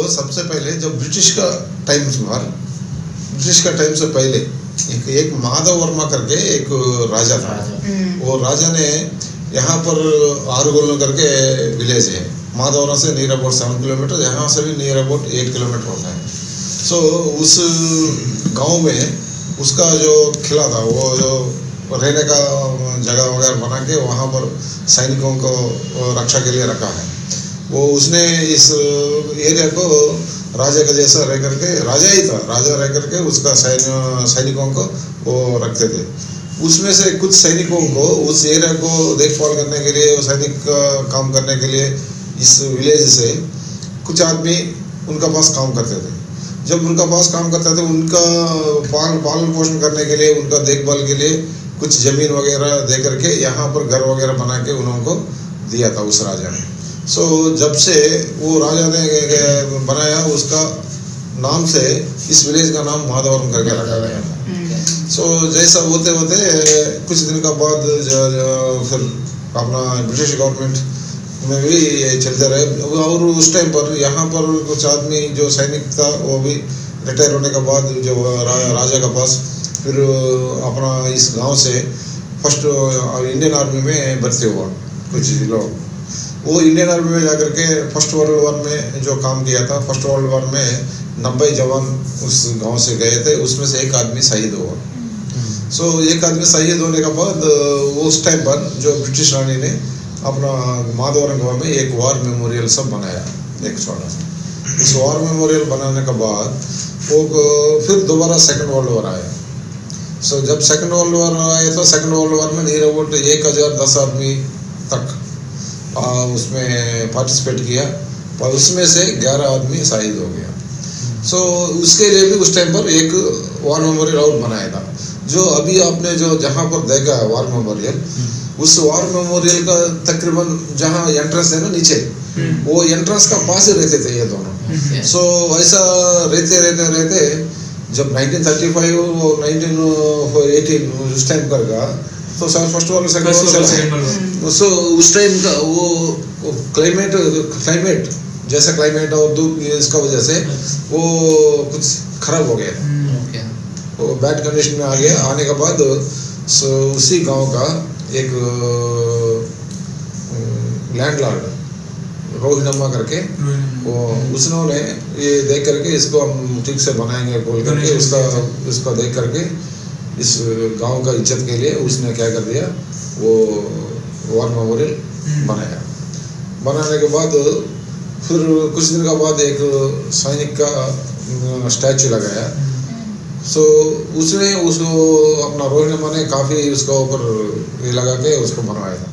सबसे पहले जब ब्रिटिश का टाइम्स बार ब्रिटिश का टाइम से पहले एक एक माधव वर्मा करके एक राजा था वो राजा ने यहाँ पर आरुगोल करके विलेज है माधवरा से नियर अबाउट सेवन किलोमीटर यहाँ से भी नियर अबाउट एट किलोमीटर होता है सो उस गांव में उसका जो किला था वो जो रहने का जगह वगैरह बना के वहाँ पर सैनिकों को रक्षा के लिए रखा है वो उसने इस एरिया को राजा का जैसा रह करके राजा ही था राजा रह करके उसका सैन्य सैनिकों को वो रखते थे उसमें से कुछ सैनिकों को उस एरिया को देखभाल करने के लिए वो सैनिक का काम करने के लिए इस विलेज से कुछ आदमी उनका पास काम करते थे जब उनका पास काम करते थे उनका पाल पालन पोषण करने के लिए उनका देखभाल के लिए कुछ जमीन वगैरह दे करके यहाँ पर घर वगैरह बना के उनको दिया था उस राजा ने सो जब से वो राजा ने बनाया उसका नाम से इस विलेज का नाम माधवरम करके रखा गया था सो जैसा होते होते कुछ दिन का बाद जो, जो फिर अपना ब्रिटिश गवर्नमेंट में भी ये चलते रहे और उस टाइम पर यहाँ पर कुछ आदमी जो सैनिक था वो भी रिटायर होने के बाद जो रा, राजा के पास फिर अपना इस गांव से फर्स्ट इंडियन आर्मी में भर्ती हुआ कुछ लोग वो इंडियन आर्मी में जाकर के फर्स्ट वर्ल्ड वॉर में जो काम किया था फर्स्ट वर्ल्ड वॉर में नब्बे जवान उस गांव से गए थे उसमें से एक आदमी शहीद हुआ सो एक आदमी शहीद होने के बाद अ, उस टाइम पर जो ब्रिटिश रानी ने अपना माधवरम गांव में एक वार मेमोरियल सब बनाया एक छोटा सा इस वार मेमोरियल बनाने के बाद वो अ, फिर दोबारा सेकंड वर्ल्ड वॉर आया सो जब सेकंड वर्ल्ड वॉर आया तो सेकंड वर्ल्ड वॉर में नियर अबाउट एक हज़ार दस आदमी तक आ, उसमें पार्टिसिपेट किया पर उसमें से ग्यारह आदमी शहीद हो गया सो उसके लिए भी उस टाइम पर एक वार मेमोरियल और बनाया था जो अभी आपने जो जहाँ पर देखा है वार मेमोरियल उस वार मेमोरियल का तकरीबन जहाँ एंट्रेंस है ना नीचे वो एंट्रेंस का पास ही रहते थे ये दोनों सो ऐसा रहते रहते रहते जब 1935 वो 1918 उस टाइम कर गया तो सर फर्स्ट वाला सेकंड First वाला war, चला second है। war. सो उस टाइम का वो क्लाइमेट क्लाइमेट जैसा क्लाइमेट और धूप इसका वजह से वो कुछ खराब हो गया ओके वो बैड कंडीशन में आ गया आने के बाद सो उसी गांव का एक लैंडलॉर्ड रोहिणम्मा करके वो उसने ये देख करके इसको हम ठीक से बनाएंगे बोल करके Donation उसका किया इसको देख करके इस गांव का इज्जत के लिए उसने क्या कर दिया वो वार मेमोरियल बनाया बनाने के बाद फिर कुछ दिन का बाद एक सैनिक का स्टैचू लगाया सो उसने उसको अपना रोहिणम्मा ने काफ़ी उसका ऊपर ये लगा के उसको बनवाया था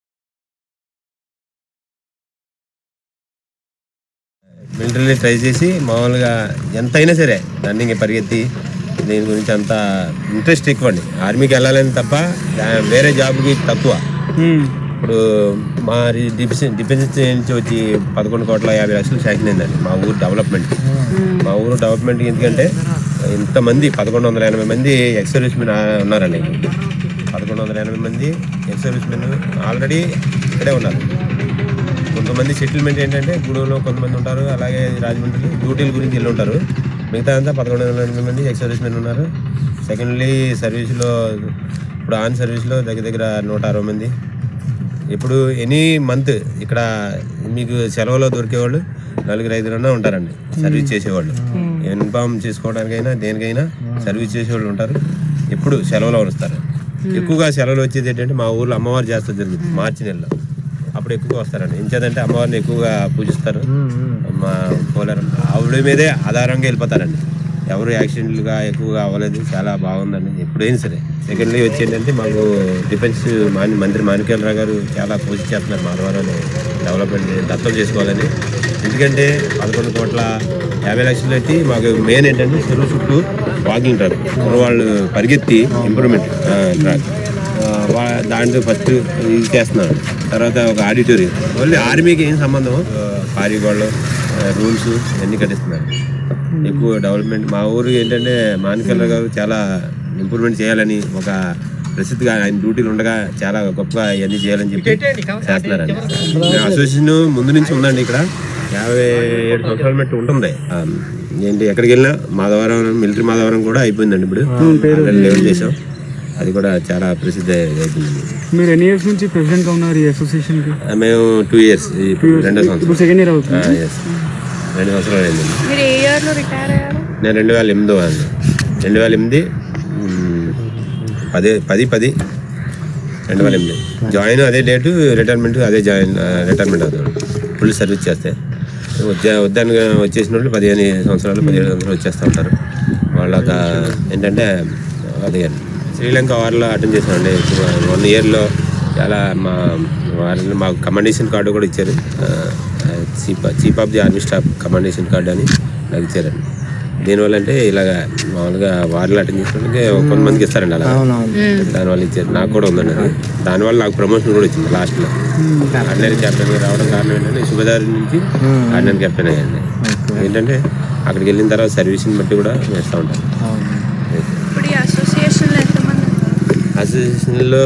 మిలిటరీలో ట్రై చేసి మామూలుగా ఎంతైనా సరే రన్నింగ్ పరిగెత్తి దీని గురించి అంత ఇంట్రెస్ట్ ఎక్కువ అండి ఆర్మీకి వెళ్ళాలని తప్ప దా- వేరే జాబ్కి తక్కువ ఇప్పుడు మా రి- డిఫెన్స్ డిఫెన్స్ నుంచి వచ్చి పదకొండు కోట్ల యాభై లక్షలు శాంక్షన్ అయిందండి మా ఊరు డెవలప్మెంట్ మా ఊరు డెవలప్మెంట్ ఎందుకంటే ఇంతమంది పదకొండు వందల ఎనభై మంది ఎక్స్ సర్వీస్ మెన్ ఉన్నారండి పదకొండు వందల ఎనభై మంది ఎక్స్ సర్వీస్ మెన్ ఆల్రెడీ ఇక్కడే ఉన్నారు కొంతమంది సెటిల్మెంట్ ఏంటంటే గూడూరులో కొంతమంది ఉంటారు అలాగే రాజమండ్రి డ్యూటీల గురించి వెళ్ళి ఉంటారు మిగతా అంతా పదకొండు వందల ఎనభై మంది ఎక్స్ సర్వీస్ మెన్ ఉన్నారు సెకండ్లీ సర్వీస్లో ఇప్పుడు ఆన్ సర్వీస్లో దగ్గర దగ్గర నూట అరవై మంది ఇప్పుడు ఎనీ మంత్ ఇక్కడ మీకు సెలవులో దొరికేవాళ్ళు నలుగురు ఐదుగురన్నా ఉంటారండి సర్వీస్ చేసేవాళ్ళు ఇన్ఫామ్ చేసుకోవడానికైనా దేనికైనా సర్వీస్ చేసేవాళ్ళు ఉంటారు ఎప్పుడు సెలవులో వస్తారు ఎక్కువగా సెలవులు వచ్చేది ఏంటంటే మా ఊర్లో అమ్మవారి జాతర జరుగుతుంది మార్చి నెలలో అప్పుడు ఎక్కువగా వస్తారండి ఇంచేదంటే అమ్మవారిని ఎక్కువగా పూజిస్తారు మా పోలేరు ఆవిడ మీదే ఆధారంగా వెళ్ళిపోతారండి ఎవరు యాక్సిడెంట్లుగా ఎక్కువగా అవ్వలేదు చాలా బాగుందండి ఎప్పుడైనా సరే సెకండ్లీ వచ్చి ఏంటంటే మాకు డిఫెన్స్ మాని మంత్రి మాణిక్యాలరావు గారు చాలా పూజ చేస్తున్నారు మాధవరావు డెవలప్మెంట్ దత్తం చేసుకోవాలని ఎందుకంటే పదకొండు కోట్ల యాభై లక్షలు పెట్టి మాకు మెయిన్ ఏంటంటే చెరువు చుట్టూ వాకింగ్ ట్రాక్ వాళ్ళు పరిగెత్తి ఇంప్రూవ్మెంట్ ట్రాక్ ఆ, వా- దాంట్లో ఫస్ట్ ఇది చేస్తున్నారు తర్వాత ఒక ఆడిటోరియం ఓన్లీ ఆర్మీకి ఏం సంబంధం కారిగోళ్ళు రూల్స్ అన్నీ కట్టిస్తున్నారు ఎక్కువ డెవలప్మెంట్ మా ఊరు ఏంటంటే మానికల్ గారు చాలా ఇంప్రూవ్మెంట్ చేయాలని ఒక ప్రసిద్ధిగా ఆయన డ్యూటీలు ఉండగా చాలా గొప్పగా ఇవన్నీ చేయాలని చెప్పి చేస్తున్నారండి అసోసియేషన్ ముందు నుంచి ఉందండి ఇక్కడ యాభై ఏడు సంవత్సరాల మట్టి ఉంటుంది ఆ, ఏంటి ఎక్కడికి వెళ్ళినా మాధవరం మిలిటరీ మాధవరం కూడా అయిపోయిందండి ఇప్పుడు ఆల్రెడీ లెవెల్ చేసాం అది కూడా చాలా ప్రసిద్ధి అయిపోయింది మీరు ఎన్ని ఇయర్స్ నుంచి ప్రెసిడెంట్ గా ఉన్నారు ఈ అసోసియేషన్ కి ఆ, మేము టూ ఇయర్స్ రెండో సంవత్సరం ఇప్పుడు సెకండ్ ఇయర్ అవుతుంది ఆ, yes. రెండు సంవత్సరాలు అయింది మీరు ఏ ఇయర్ లో రిటైర్ అయ్యారు నేను రెండు వేల ఎనిమిదో అండి రెండు వేల ఎనిమిది మ్, పది పది పది రెండు వేల ఎనిమిది జాయిన్ అదే డేటు రిటైర్మెంట్ అదే జాయిన్ రిటైర్మెంట్ అవుతాడు ఫుల్ సర్వీస్ చేస్తే వద్దా వద్దని వచ్చేసిన వాళ్ళు పదిహేను సంవత్సరాలు పదిహేడు సంవత్సరాలు వచ్చేస్తూ ఉంటారు వాళ్ళక ఏంటంటే అది శ్రీలంక వారిలో అటెండ్ చేసామండి వన్ ఇయర్లో చాలా మా వారిని మాకు కమాండేషన్ కార్డు కూడా ఇచ్చారు chief chief of the army staff commendation card అని నాకు ఇచ్చారండి దీనివల్ల అంటే ఇలాగ మామూలుగా వారిలో అటెండ్ చేసినట్టుగా కొంతమందికి ఇస్తారండి అలా దానివల్ల ఇచ్చారు నాకు కూడా ఉందండి అది దానివల్ల నాకు ప్రమోషన్ కూడా వచ్చింది లాస్ట్లో ఆర్డినరీ కెప్టెన్ రావడం కారణం ఏంటంటే సుబేదారి నుంచి ఆర్డినరీ కెప్టెన్ అయ్యండి ఏంటంటే అక్కడికి వెళ్ళిన తర్వాత సర్వీస్ని బట్టి కూడా వేస్తూ ఉంటాను ఇప్పుడు ఈ అసోసియేషన్ లో ఎంతమంది అసోసియేషన్లో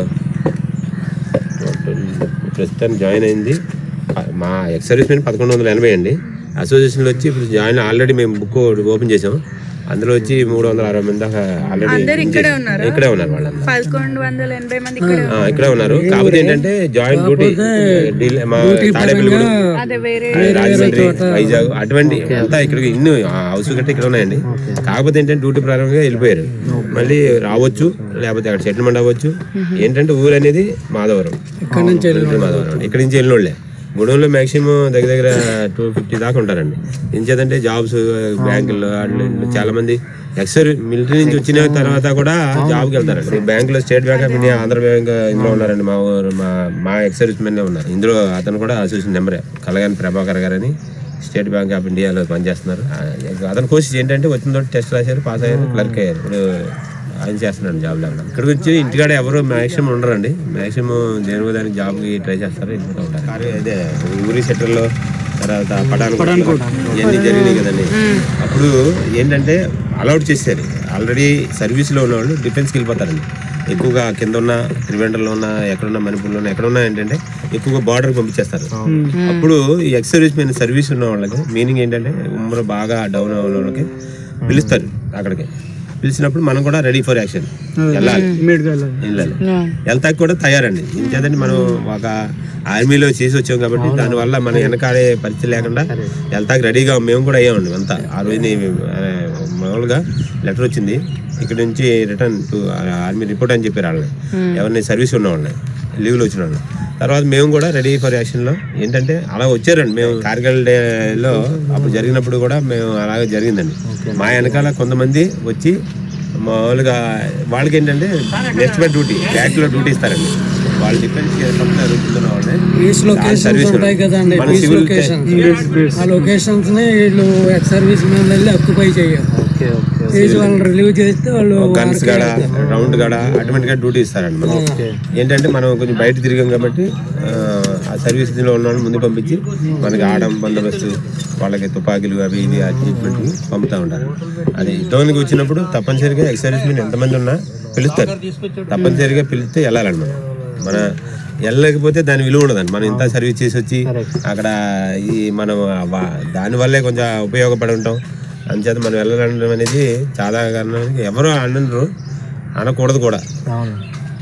ప్రస్తుతానికి జాయిన్ అయింది మా ఎక్స్ సర్వీస్ మెన్ పదకొండు వందల ఎనభై అండి అసోసియేషన్లో వచ్చి ఇప్పుడు జాయిన్ ఆల్రెడీ మేము బుక్ ఓపెన్ చేసాం అందులో వచ్చి మూడు వందల అరవై మంది దాకా అందరు ఆల్రెడీ ఇక్కడే ఉన్నారా? ఇక్కడే ఉన్నారు వాళ్ళందరూ పదకొండు వందల ఎనభై మంది ఇక్కడ ఆ, ఇక్కడే ఉన్నారు కాకపోతే ఏంటంటే జాయింట్ డ్యూటీ డీల్ మా తాడేపల్లి కూడా అదే వేరే రాజమండ్రి వైజాగ్ అటువంటి అంతా ఇక్కడికి ఇన్ని హౌస్ గట్ట ఇక్కడ ఉన్నాయండి కాకపోతే ఏంటంటే డ్యూటీ ప్రారంభంగా వెళ్ళిపోయారు మళ్ళీ రావచ్చు లేకపోతే అక్కడ సెటిల్మెంట్ అవ్వచ్చు ఏంటంటే ఊరు అనేది మాధవరం ఇక్కడ నుంచి మాధవరం ఇక్కడ నుంచి వెళ్ళినోళ్ళే గూడెంలో మాక్సిమం దగ్గర దగ్గర టూ ఫిఫ్టీ దాకా ఉంటారండి ఎంచేదంటే జాబ్స్ బ్యాంకుల్లో అట్లా ఇట్లా చాలా మంది ఎక్సర్ మిలిటరీ నుంచి వచ్చిన తర్వాత కూడా జాబ్కి వెళ్తారండి బ్యాంకులో state bank of India Andhra bank ఇందులో ఉన్నారండి మా ఊరు మా మా ఎక్స్ సర్వీస్ మెన్ ఉన్నారు ఇందులో అతను కూడా అసోసియేషన్ నెంబరే కలగాని ప్రభాకర్ గారు అని స్టేట్ బ్యాంక్ ఆఫ్ ఇండియాలో పనిచేస్తున్నారు ఆ, అతని కోర్సు ఏంటంటే వచ్చిన తోటి టెస్ట్ రాశారు పాస్ అయ్యారు క్లర్క్ అయ్యారు ఇప్పుడు ఆయన చేస్తున్నాడు జాబ్ లేకుండా ఇక్కడికి వచ్చి ఇంటికాడ ఎవరు మాక్సిమం ఉండరండి మాక్సిమం దేని దానికి జాబ్కి ట్రై చేస్తారు వెళ్ళిపోతూ ఉంటారు కారు అదే ఊరి సెంటర్లో తర్వాత పటాన్ ఇవన్నీ జరిగినాయి కదండి అప్పుడు ఏంటంటే అలౌట్ చేశారు ఆల్రెడీ సర్వీస్లో ఉన్న వాళ్ళు డిఫెన్స్కి వెళ్ళిపోతారండి ఎక్కువగా కింద ఉన్న త్రివేండ్రలో ఉన్న ఎక్కడున్న మణిపూర్లో ఉన్న ఎక్కడున్నా ఏంటంటే ఎక్కువగా బార్డర్ పంపించేస్తారు అప్పుడు ఈ ఎక్స్ సర్వీస్ మీద సర్వీస్ ఉన్న వాళ్ళకి మీనింగ్ ఏంటంటే ఉమ్మరు బాగా డౌన్ అవ్వని వాళ్ళకి పిలుస్తారు అక్కడికి పిలిచినప్పుడు మనం కూడా రెడీ ఫర్ యాక్షన్ వెళ్ళాలి ఇమ్మీడియట్ గా వెళ్ళాలి. వెళ్ళాలి వెళ్తాకి కూడా తయారండి ఇంకేదంటే మనం ఒక ఆర్మీలో చేసి వచ్చాం కాబట్టి దానివల్ల మనం వెనకాడే పరిస్థితి లేకుండా వెళ్తాకి రెడీగా మేము కూడా అయ్యామండి అంతా ఆ రోజుని ఆ, మామూలుగా లెటర్ వచ్చింది ఇక్కడ నుంచి రిటర్న్ టు ఆర్మీ రిపోర్ట్ అని చెప్పారు వాళ్ళని ఎవరిని సర్వీస్ ఉన్న వాళ్ళని లీవ్లో వచ్చిన వాళ్ళని తర్వాత మేము కూడా రెడీ ఫర్ యాక్షన్లో ఏంటంటే అలా వచ్చారండి మేము కార్గిల్ డేలో అప్పుడు జరిగినప్పుడు కూడా మేము అలాగే జరిగిందండి మా వెనకాల కొంతమంది వచ్చి మామూలుగా వాళ్ళకి ఏంటంటే నెక్స్ట్ బై డ్యూటీ బ్యాక్లో డ్యూటీ ఇస్తారండి వాళ్ళు డిఫెన్స్ అడుగుతున్న వాళ్ళని పీస్ లొకేషన్స్ సర్వీస్ ఉంటాయి కదండి మన పీస్ సివిల్ లొకేషన్స్ ఆ లొకేషన్స్ ని వీళ్ళు ఎక్స్ సర్వీస్ మ్యాన్ వెళ్ళి అక్యుపై చేయాలి ఓకే ఓకే చేసి వాళ్ళని రిలీవ్ చేస్తే వాళ్ళు గన్స్ గడ రౌండ్ గడ ఆటోమేటిక్గా డ్యూటీ ఇస్తారండి మనం ఏంటంటే మనం కొంచెం బయట తిరిగాం కాబట్టి ఆ, ఆ సర్వీస్ లో ఉన్న వాళ్ళని ముందు పంపించి మనకి ఆడం బందోబస్తు వాళ్ళకి తుపాకీలు అవి ఇవి ఆ ట్రీట్మెంట్ పంపుతూ ఉంటారు అది యుద్ధానికి వచ్చినప్పుడు తప్పనిసరిగా ఎక్స్ సర్వీస్ మెన్ ఎంతమంది ఉన్నా పిలుస్తారు తప్పనిసరిగా పిలిస్తే వెళ్ళాలండి మనం మన వెళ్ళలేకపోతే దాని విలువ ఉండదండి మనం ఇంత సర్వీస్ చేసి వచ్చి అక్కడ ఈ మనం వా- దానివల్లే కొంచెం ఉపయోగపడి ఉంటాం అంచేత మనం వెళ్ళడం అనేది చాలా కారణానికి ఎవరు అనరు అనకూడదు కూడా అవును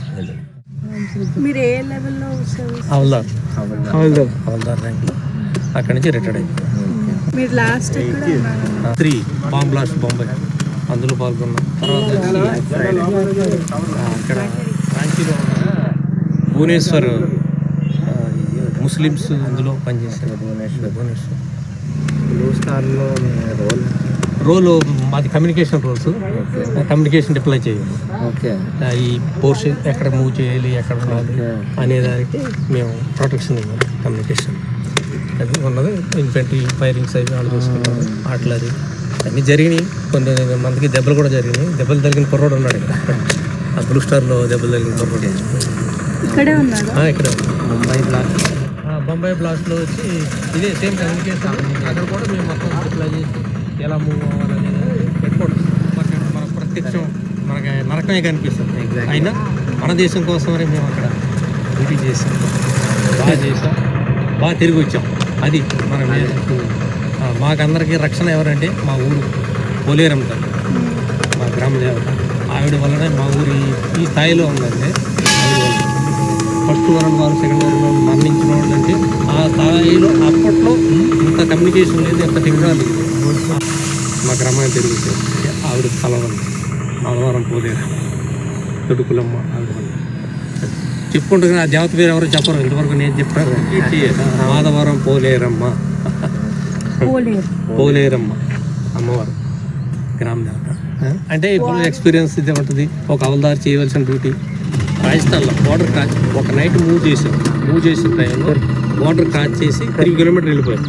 మీరు ఏ లెవెల్లో సర్వీస్ హవల్దార్ హవల్దార్ హవల్దార్ ర్యాంక్ అక్కడి నుంచి రిటైర్డ్ అయిపోయింది మీరు లాస్ట్ ఎక్కడ ఉన్నారు త్రీ బాంబ్ బ్లాస్ట్ బొంబాయి అందులో పాల్గొన్నాం తర్వాత వచ్చి, ఆ, ఇక్కడ రాంచీలో ఉన్న భువనేశ్వర్ ఆ, ముస్లిమ్స్ అందులో పనిచేశారు భువనేశ్వర్ భువనేశ్వర్ బ్లూ స్టార్లో మీ రోల్ రోల్ మాది కమ్యూనికేషన్ రోల్స్ కమ్యూనికేషన్ డిప్లై చేయాలి ఓకే ఆ, ఈ పోర్షన్ ఎక్కడ మూవ్ చేయాలి ఎక్కడ ఉండాలి అనేదానికి మేము ప్రొటెక్షన్ ఇవ్వాలి కమ్యూనికేషన్ అది ఉన్నది ఇన్ఫెంట్రీ ఫైరింగ్స్ అవి వాళ్ళు చూసుకుంటారు ఆటలది అన్నీ జరిగినాయి కొన్ని మందికి దెబ్బలు కూడా జరిగినాయి దెబ్బలు తగిలిన కుర్రోడు ఉన్నాడు ఇక్కడ ఆ బ్లూ స్టార్లో దెబ్బలు తగిలిన కుర్రోడు ఇక్కడే ఉన్నారు ఆ, ఇక్కడ ముంబై బ్లాక్ ఆ, బొంబాయి బ్లాస్ట్లో వచ్చి ఇదే సేమ్ కమ్యూనికేషన్ అక్కడ కూడా మేము మొత్తం డిప్లై చేసి ఎలా మూవ్ అవ్వాలనేది పెట్టుకోవడం మనకి మనకు ప్రత్యక్షం మనకి నరకమే కనిపిస్తుంది అయినా మన దేశం కోసమని మేము అక్కడ డ్యూటీ చేసాం బాగా చేసాం బాగా తిరిగి వచ్చాం అది మన మీద- ఆ, మాకందరికీ రక్షణ ఎవరంటే మా ఊరు పోలేరం తల్లి మా గ్రామ దేవత ఆవిడ వల్లనే మా ఊరు ఈ- ఈ స్థాయిలో ఉందంటే ఆవిడ వల్ల. First world war second world war మరణించిన వాళ్ళు అంటే ఆ స్థాయిలో అప్పట్లో ఇంత కమ్యూనికేషన్ లేదు ఇంత టెక్నాలజీ లేదు. మా గ్రామానికి తిరుగుతుంది ఆవిడ కలవరం మాధవరం పోలేరు తొడుకులమ్మ ఆవిడ వల్ల. చెప్పుకుంటున్నా ఆ దేవత పేరు ఎవరు చెప్పరు ఇంతవరకు నేను చెప్పాను మాధవరం పోలేరమ్మ పోలేరు పోలేరమ్మ అమ్మవారు గ్రామ దేవత ఆ? అంటే ఇప్పుడు ఎక్స్పీరియన్స్ ఇది ఉంటుంది ఒక అవల్దారి చేయవలసిన డ్యూటీ రాజస్థాన్లో బార్డర్ క్రాచ్ ఒక నైట్ మూవ్ చేశాం మూవ్ చేసిన టైంలో బార్డర్ క్రాచ్ చేసి త్రీ కిలోమీటర్ వెళ్ళిపోయాం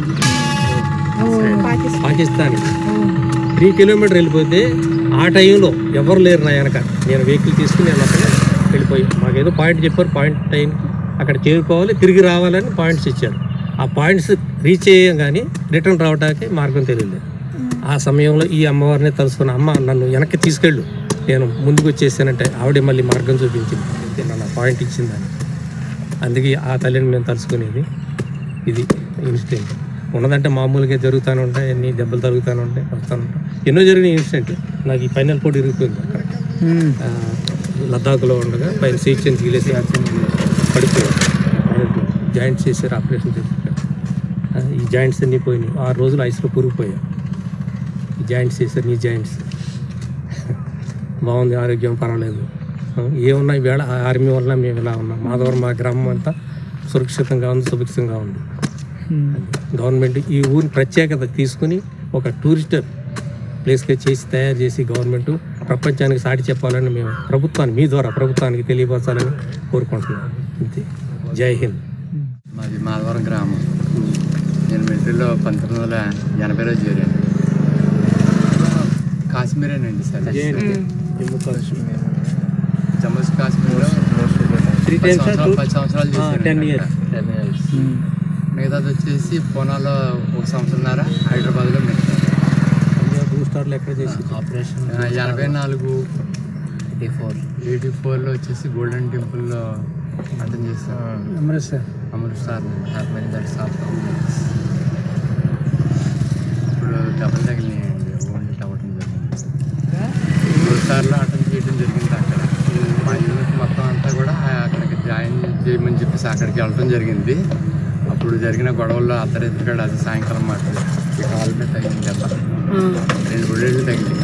పాకిస్తాన్ త్రీ కిలోమీటర్ వెళ్ళిపోతే ఆ టైంలో ఎవరు లేరు నా వెనక నేను వెహికల్ తీసుకుని నేను అక్కడ వెళ్ళిపోయి మాకేదో పాయింట్ చెప్పారు పాయింట్ టైం అక్కడ చేరుకోవాలి తిరిగి రావాలని పాయింట్స్ ఇచ్చారు ఆ పాయింట్స్ రీచ్ అయ్యాం కానీ రిటర్న్ రావడానికి మార్గం తెలియలేదు ఆ సమయంలో ఈ అమ్మవారిని తలుసుకున్న అమ్మ నన్ను వెనక్కి తీసుకెళ్ళు నేను ముందుకు వచ్చేసానంటే ఆవిడే మళ్ళీ మార్గం చూపించింది నన్ను పాయింట్ ఇచ్చిందని అందుకే ఆ తల్లిని మేము తలుసుకునేది ఇది ఇన్సిడెంట్ ఉన్నదంటే మామూలుగా జరుగుతూనే ఉంటాయి అన్ని దెబ్బలు తరుగుతూనే ఉంటాయి వస్తూనే ఉంటాయి ఎన్నో జరిగిన ఇన్సిడెంట్ నాకు ఈ ఫైనల్ పోటీ ఇరిగిపోయింది అక్కడ ఆ, లద్దాఖ్లో ఉండగా పైన సీక్షన్ తీలేసి పడిపోయాడు జాయింట్స్ చేశారు ఆపరేషన్ చేశారు ఆ, ఈ జాయింట్స్ అన్నీ పోయినాయి ఆరు రోజులు ఐస్లో కూరుకుపోయా ఈ జాయింట్స్ చేశారు నీ జాయింట్స్ బాగుంది ఆరోగ్యం పర్వాలేదు ఆ, ఏమున్నా ఈవేళ ఆ ఆర్మీ వల్ల మేము ఇలా ఉన్నాం మాధవరం మా గ్రామం అంతా సురక్షితంగా ఉంది సుభిక్షంగా ఉంది గవర్నమెంట్ ఈ ఊరిని ప్రత్యేకత తీసుకుని ఒక టూరిస్ట్ ప్లేస్గా చేసి తయారు చేసి గవర్నమెంట్ ప్రపంచానికి సాటి చెప్పాలని మేము ప్రభుత్వాన్ని మీ ద్వారా ప్రభుత్వానికి తెలియపరచాలని కోరుకుంటున్నాం అంతే జై హింద్ మాది మాధవరం గ్రామం నేను మిలిటరీలో పంతొమ్మిది వందల ఎనభైలో చేరాను కాశ్మీరేనండి సార్ జమ్మూ కాశ్మీర్లో త్రీ పది టైమ్స్ సంవత్సరాలు పది సంవత్సరాలు చేశాను టెన్ అక్కడ. ఇయర్స్ మిగతాది వచ్చేసి పూనాలో ఒక సంవత్సరంన్నర హైదరాబాద్లో మిగతా టూ స్టార్లు ఎక్కడ చేసి ఆపరేషన్ ఎనభై నాలుగు ఎయిటీ ఫోర్ ఎయిటీ ఫోర్లో వచ్చేసి గోల్డెన్ టెంపుల్లో అటెండ్ చేస్తాను అమృత్సర్ అమృత్సర్ ఇప్పుడు డబ్బులు తగిలినాయండి ఓన్లీ అవ్వటం జరిగింది అమృత్సర్లో అటెండ్ చేయడం జరిగింది అక్కడ మా యూనిట్ మొత్తం అంతా కూడా అక్కడికి జాయిన్ చేయమని చెప్పేసి అక్కడికి వెళ్ళడం జరిగింది అప్పుడు జరిగిన గొడవల్లో అత్తరెత్తుకాడు అది సాయంకాలం మాట ఈ కాలు మీద తగిలింది దెబ్బ రెండు గుడ్డేళ్ళు తగిలింది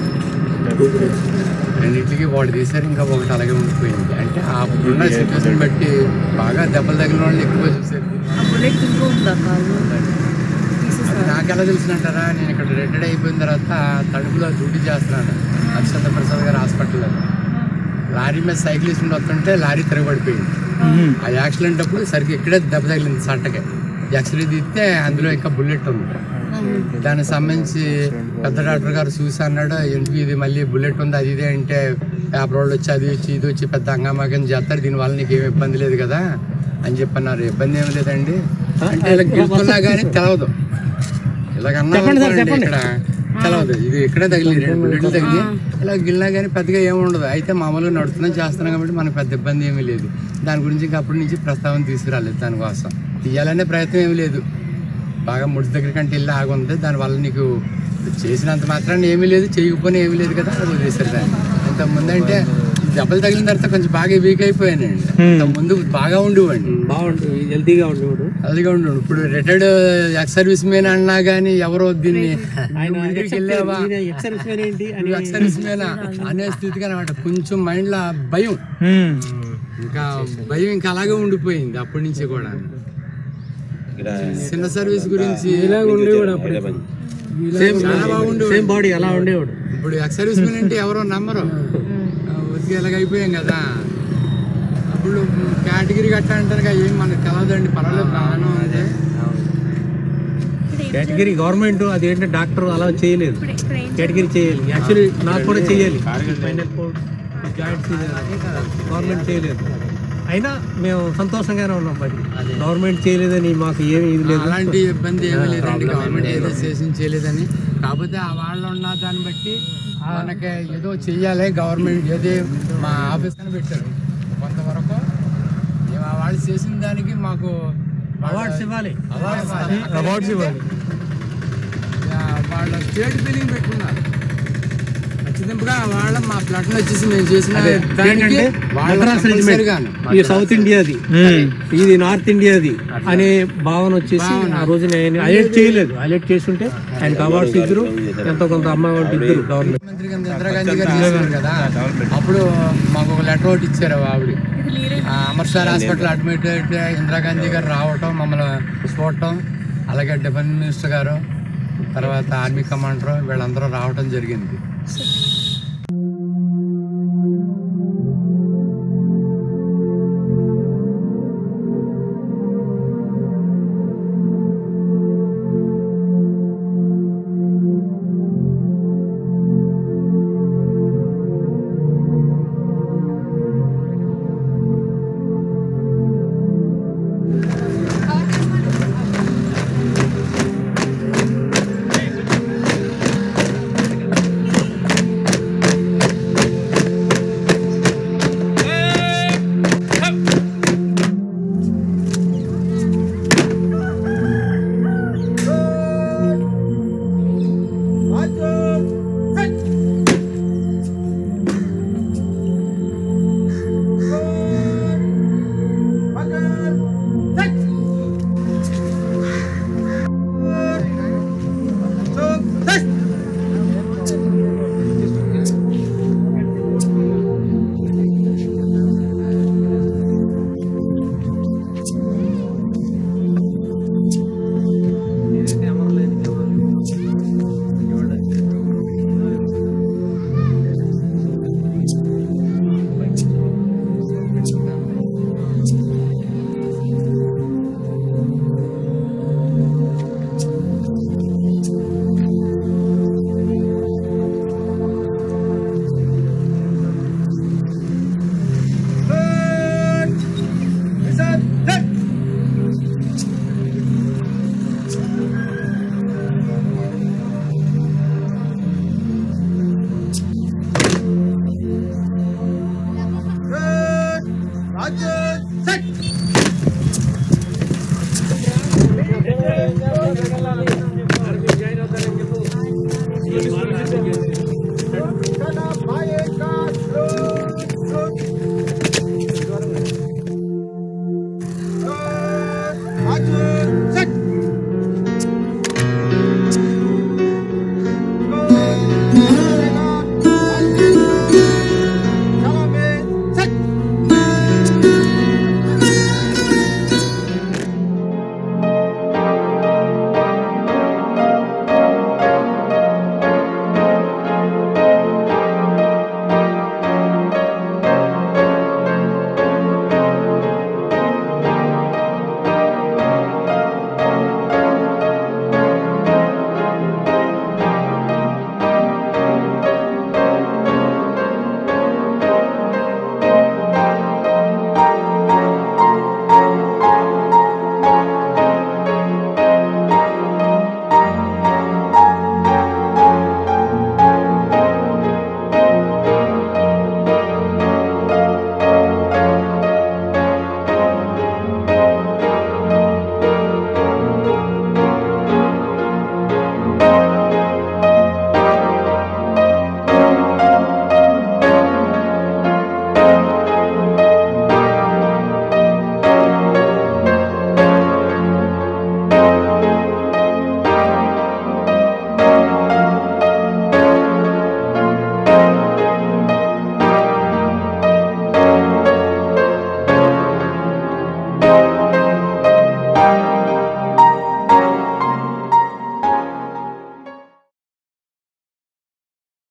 రెండింటికి వాడు తీశారు ఇంకా ఒకటి అలాగే ఉండిపోయింది అంటే ఆ ఉన్న సిచ్యువేషన్ బట్టి బాగా దెబ్బలు తగిలిన వాళ్ళు ఎక్కువ చూసారు ఆ బుల్లెట్ ఇంకా ఉందా కాదు అది నాకు ఎలా తెలిసినంటారా నేను ఇక్కడ రిటైర్డ్ అయిపోయిన తర్వాత తడుపులో డ్యూటీ చేస్తున్నాను అక్షత ప్రసాద్ గారి హాస్పిటల్లో లారీ మీద సైకిల్ వేసుకుని వస్తుంటే లారీ తిరగబడిపోయింది ఆ యాక్సిడెంట్ అప్పుడు సరిగ్గా ఇక్కడే దెబ్బ తగిలింది సట్టకే ఎక్స్రే తీస్తే అందులో ఇంకా బుల్లెట్ ఉంది దానికి సంబంధించి పెద్ద డాక్టర్ గారు చూసి అన్నాడు ఎందుకు ఇది మళ్ళీ బుల్లెట్ ఉంది అది ఇదే అంటే పేపర్ వాళ్ళు వచ్చి అది వచ్చి ఇది వచ్చి పెద్ద హంగామాకం చేస్తారు దీనివల్ల నీకు ఏమి ఇబ్బంది లేదు కదా అని చెప్పన్నారు ఇబ్బంది ఏమి లేదండి అంటే ఇలా గెలుస్తున్నా కానీ తెలవదు ఇలాగన్నా అనుకోండి ఇక్కడ తెలవదు ఇది ఇక్కడే తగిలి రెండు బుల్లెట్లు తగిలి ఇలా గిల్లినా కానీ పెద్దగా ఏమి ఉండదు అయితే మామూలుగా నడుస్తున్నాం చేస్తున్నాం కాబట్టి మనకు పెద్ద ఇబ్బంది ఏమీ లేదు దాని గురించి ఇంకా అప్పటి నుంచి ప్రస్తావన తీసుకురాలేదు దానికోసం తీయాలనే ప్రయత్నం ఏమీ లేదు బాగా ముడి దగ్గర కంటే వెళ్ళి ఆగుంది దానివల్ల నీకు చేసినంత మాత్రాన్ని ఏమీ లేదు చేయకపోయినా ఏమీ లేదు కదా అని వదిలేశారు దాన్ని ఇంత ముందు అంటే దెబ్బలు తగిలిన తర్వాత కొంచెం బాగా వీక్ అయిపోయానండి ఇంత ముందు బాగా ఉండేవాడిని బాగుంటుంది హెల్తీగా ఉండేవాడు అదిగా ఉండు ఇప్పుడు రిటైర్డ్ ఎక్స్ సర్వీస్ మెన్ అన్నా కానీ ఎవరో దీన్ని నువ్వు ఇంటికి వెళ్ళావా ఎక్సర్విస్మెన్ ఏంటి అని నువ్వు ఎక్స్ సర్వీస్ మెన్ అనే స్థితికి అనమాట కొంచెం మైండ్ లో భయం ఇంకా భయం ఇంకా అలాగే ఉండిపోయింది అప్పటి నుంచి కూడా ఇక్కడ చిన్న సర్వీస్ గురించి ఉండేవాడు అప్పుడు చాలా బాగుండేవాడు సేమ్ బాడీ అలా ఉండేవాడు ఇప్పుడు ఎక్స్ సర్వీస్ మెన్ అంటే ఎవరో నమ్మరు వచ్చి ఇలాగ అయిపోయాం కదా అప్పుడు కేటగిరీ గట్టా అంటారు ఏం మనకు తెలవదండి పర్వాలేదు బాగానే ఉంది కేటగిరీ గవర్నమెంట్ అదేంటే డాక్టర్ అలా చేయలేదు కేటగిరీ చేయాలి యాక్చువల్లీ నాకు కూడా చేయాలి ఫైనల్ కోడ్ జాయింట్ గవర్నమెంట్ చేయలేదు అయినా మేము సంతోషంగానే ఉన్నాం మరి గవర్నమెంట్ చేయలేదని మాకు ఏమి ఇది లేదు అలాంటి ఇబ్బంది ఏమీ లేదండి గవర్నమెంట్ ఏదో చేసింది చేయలేదని కాకపోతే ఆ వాళ్ళు ఉన్న దాన్ని బట్టి మనకి ఏదో చెయ్యాలి గవర్నమెంట్ ఏదో మా ఆఫీస్ అని పెట్టారు కొంతవరకు మేము ఆ వాళ్ళు చేసిన దానికి మాకు అవార్డ్స్ ఇవ్వాలి అవార్డ్స్ అవార్డ్స్ ఇవ్వాలి వాళ్ళ స్టేట్ ఫీలింగ్ పెట్టుకున్నారు ఖచ్చితంగా వాళ్ళ మా బ్లడ్ వచ్చేసి మేము చేసిన దానికి ఏంటంటే వాళ్ళ మద్రాస్ compulsory రెజిమెంట్ గాను. ఇది సౌత్ ఇండియాది ఇది నార్త్ ఇండియాది అనే భావన వచ్చేసి ఆ రోజు నేను హైలైట్ చేయలేదు హైలైట్ చేస్తుంటే ఆయనకు అవార్డ్స్ ఇద్దరు ఎంతో కొంత అమ్మాయి వాళ్ళు ఇద్దరు గవర్నమెంట్ ముఖ్యమంత్రి కింద ఇందిరాగాంధీ గారు చేశారు కదా అప్పుడు మాకు ఒక లెటర్ ఒకటి ఇచ్చారు ఆవిడ ఆ, అమర్సార్ హాస్పిటల్ అడ్మిట్ అయితే ఇందిరాగాంధీ గారు రావటం మమ్మల్ని చూడటం అలాగే డిఫెన్స్ మినిస్టర్ గారు తర్వాత ఆర్మీ కమాండర్ వీళ్ళందరూ రావటం జరిగింది